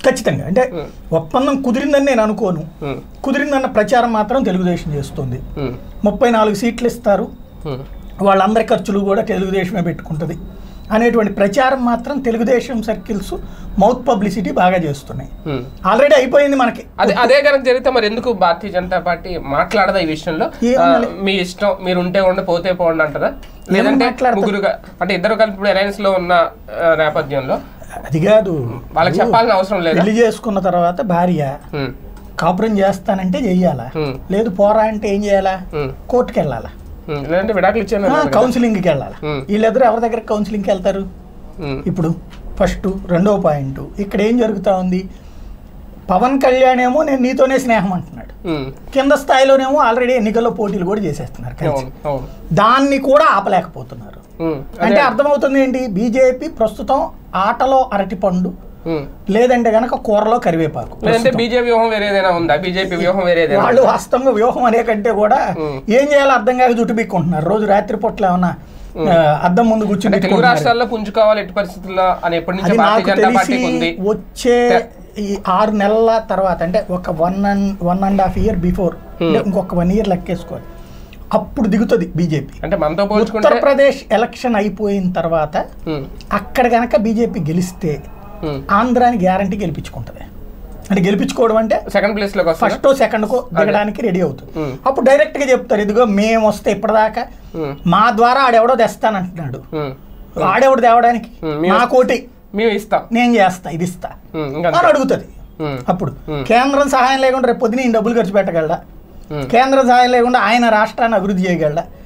ఖచ్చితంగా అంటే ఒప్పందం కుదిరిందని నేను అనుకోను ఉమ్, కుదిరిందన్న ప్రచారం మాత్రం తెలుగుదేశం చేస్తుంది ఉమ్, ముప్పై నాలుగు సీట్లు ఇస్తారు ఉమ్, వాళ్ళందరి ఖర్చులు కూడా తెలుగుదేశమే పెట్టుకుంటుంది అనేటువంటి ప్రచారం మాత్రం తెలుగుదేశం సర్కిల్స్ మౌత్ పబ్లిసిటీ బాగా చేస్తున్నాయి ఉమ్. ఆల్రెడీ అయిపోయింది మనకి అదే అదే కనుక జరిగితే మరి ఎందుకు భారతీయ జనతా పార్టీ మాట్లాడదా ఈ విషయంలో ఏమనాలి? ఆ, మీ ఇష్టం మీరు ఉంటే ఉండి పోతే పోండి అంటారా లేదంటే మాట్లాడతారు? ముగ్గురుగా అంటే ఇద్దరు కలిపి ఇప్పుడు అలయన్స్ లో ఉన్న ఆ, నేపథ్యంలో అది కాదు వాళ్ళకి చెప్పాల్సిన అవసరం లేదా పెళ్లి చేసుకున్న తర్వాత భార్య ఉమ్, కాపురం చేస్తానంటే చెయ్యాలా ఉమ్, లేదు పోరా అంటే ఏం చేయాలా ఉమ్, కోర్టుకి వెళ్ళాలా ఉమ్. లేదంటే విడాకులు ఇచ్చాను అన్నారు కదా. కౌన్సిలింగ్కి వెళ్ళాలా ఉమ్. వీళ్ళిద్దరు ఎవరి దగ్గర కౌన్సిలింగ్కి వెళ్తారు ఉమ్, ఇప్పుడు ఫస్ట్ రెండో పాయింట్ ఇక్కడ ఏం జరుగుతా ఉంది పవన్ కళ్యాణ్ ఏమో నేను నీతోనే స్నేహం అంటున్నాడు ఉమ్. కింద స్థాయిలోనేమో ఆల్రెడీ ఎన్నికల్లో పోటీలు కూడా చేసేస్తున్నారు కలిసి అవును అవును దాన్ని కూడా ఆపలేకపోతున్నారు ఉమ్, అంటే అదే. అర్థమవుతుంది ఏంటి బీజేపీ ప్రస్తుతం ఆటలో అరటిపండు ఉమ్. లేదంటే గనక కూరలో కరివేపాకు లేదంటే బీజేపీ వ్యూహం వేరే ఏదైనా ఉందా బీజేపీ వ్యూహం వేరే ఏదైనా వాళ్ళు వాస్తవంగా వ్యూహం అనే కంటే కూడా ఉమ్. ఏం చేయాలో అర్థం కాక జుట్టు పీక్కుంటున్నారు రోజు రాత్రి పూట్ల ఏమన్నా ఆ, అద్దం ముందు కూర్చుని అంటే తెలుగు పీక్కుంటున్నారు. రాష్ట్రాల్లో పుంజుకోవాలి ఎట్టి పరిస్థితుల్లో అని ఎప్పటి నుంచి అది భారతీయ నాకు జనతా తెలిసి పార్టీకి ఉంది వచ్చే ఈ ఆరు నెలల తర్వాత అంటే ఒక one and one and half year before ఇంకొక వన్ ఇయర్ లెక్కేసుకోవాలి అప్పుడు దిగుతుంది బీజేపీ అంటే మనతో పోల్చుకుంటే ఉత్తరప్రదేశ్ ఎలక్షన్ అయిపోయిన తర్వాత ఉమ్, అక్కడ గనక బీజేపీ గెలిస్తే ఉమ్. ఆంధ్రాని గ్యారంటీ గెలిపించుకుంటుంది అంటే గెలిపించుకోవడం అంటే సెకండ్ ప్లేస్ లోకి వస్తా ఫస్ట్ సెకండ్ కో దిగడానికి రెడీ అవుతుంది ఉమ్. అప్పుడు డైరెక్ట్ గా చెప్తారు ఇదిగో మేము వస్తే ఇప్పటిదాకా ఉమ్, మా ద్వారా ఆడెవడో తెస్తానంటున్నాడు ఉమ్. ఆడెవడు తేవడానికి ఉమ్, మేము- నా కోటి మేము ఇస్తాం నేను చేస్తా ఇది ఇస్తా ఉమ్, ఇంకా అని అడుగుతుంది ఉమ్, అప్పుడు ఉమ్. కేంద్రం సహాయం లేకుండా రేపు పొద్దున ఈయన డబ్బులు ఖర్చు పెట్టగలడా ఉమ్. కేంద్రం సహాయం లేకుండా ఆయన రాష్ట్రాన్ని అభివృద్ధి చేయగలడా